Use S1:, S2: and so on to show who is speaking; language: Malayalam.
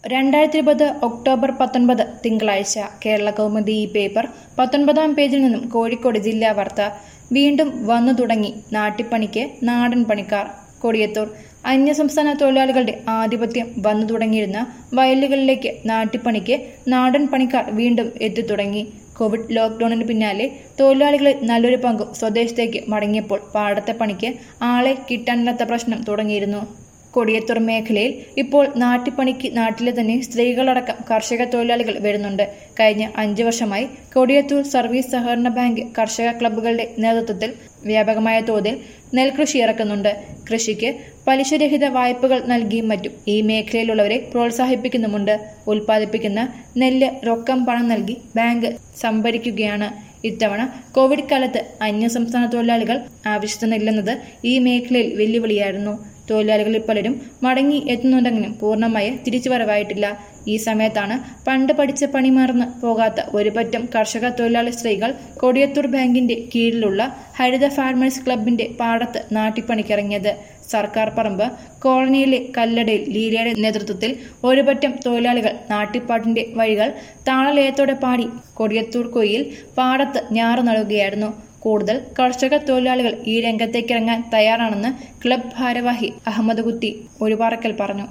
S1: രണ്ടായിരത്തി ഇരുപത് ഒക്ടോബർ പത്തൊൻപത് തിങ്കളാഴ്ച കേരള കൗമുദി ഈ പേപ്പർ പത്തൊൻപതാം പേജിൽ നിന്നും കോഴിക്കോട് ജില്ലാ വാർത്ത വീണ്ടും വന്നു തുടങ്ങി നാട്ടിപ്പണിക്ക് നാടൻ പണിക്കാർ കൊടിയത്തൂർ അന്യസംസ്ഥാന തൊഴിലാളികളുടെ ആധിപത്യം വന്നു തുടങ്ങിയിരുന്ന വയലുകളിലേക്ക് നാട്ടിപ്പണിക്ക് നാടൻ പണിക്കാർ വീണ്ടും എത്തിത്തുടങ്ങി കോവിഡ് ലോക്ക്ഡൌണിന് പിന്നാലെ തൊഴിലാളികളിൽ നല്ലൊരു പങ്കും സ്വദേശത്തേക്ക് മടങ്ങിയപ്പോൾ പാടത്തെ പണിക്ക് ആളെ കിട്ടാനില്ലാത്ത പ്രശ്നം തുടങ്ങിയിരുന്നു കൊടിയത്തൂർ മേഖലയിൽ ഇപ്പോൾ നാട്ടിപ്പണിക്ക് നാട്ടിലെ തന്നെ സ്ത്രീകളടക്കം കർഷക തൊഴിലാളികൾ വരുന്നുണ്ട് കഴിഞ്ഞ അഞ്ചു വർഷമായി കൊടിയത്തൂർ സർവീസ് സഹകരണ ബാങ്ക് കർഷക ക്ലബ്ബുകളുടെ നേതൃത്വത്തിൽ വ്യാപകമായ തോതിൽ നെൽകൃഷി ഇറക്കുന്നുണ്ട് കൃഷിക്ക് പലിശരഹിത വായ്പകൾ നൽകിയും മറ്റും ഈ മേഖലയിലുള്ളവരെ പ്രോത്സാഹിപ്പിക്കുന്നുമുണ്ട് ഉൽപ്പാദിപ്പിക്കുന്ന നെല്ല് റൊക്കം പണം നൽകി ബാങ്ക് സംഭരിക്കുകയാണ് ഇത്തവണ കോവിഡ് കാലത്ത് അന്യസംസ്ഥാന തൊഴിലാളികൾ ആവശ്യത്തിനില്ലെന്നത് ഈ മേഖലയിൽ വെല്ലുവിളിയായിരുന്നു തൊഴിലാളികളിൽ പലരും മടങ്ങി എത്തുന്നുണ്ടെങ്കിലും പൂർണ്ണമായ തിരിച്ചുവരവായിട്ടില്ല ഈ സമയത്താണ് പണ്ട് പഠിച്ച പണി മറന്ന് പോകാത്ത ഒരുപറ്റം കർഷക തൊഴിലാളി സ്ത്രീകൾ കൊടിയത്തൂർ ബാങ്കിന്റെ കീഴിലുള്ള ഹരിത ഫാർമേഴ്സ് ക്ലബിന്റെ പാടത്ത് നാട്ടിപ്പണിക്കിറങ്ങിയത് സർക്കാർ പറമ്പ് കോളനിയിലെ കല്ലടയിൽ ലീലയുടെ നേതൃത്വത്തിൽ ഒരുപറ്റം തൊഴിലാളികൾ നാട്ടിപ്പാട്ടിന്റെ വഴികൾ താളലയത്തോടെ പാടി കൊടിയത്തൂർ കൊയ്യിൽ പാടത്ത് ഞാറു നടുകയായിരുന്നു കൂടുതൽ കർഷക തൊഴിലാളികൾ ഈ രംഗത്തേക്കിറങ്ങാൻ തയ്യാറാണെന്ന് ക്ലബ് ഭാരവാഹി അഹമ്മദ് കുത്തി ഒരുപാറക്കൽ പറഞ്ഞു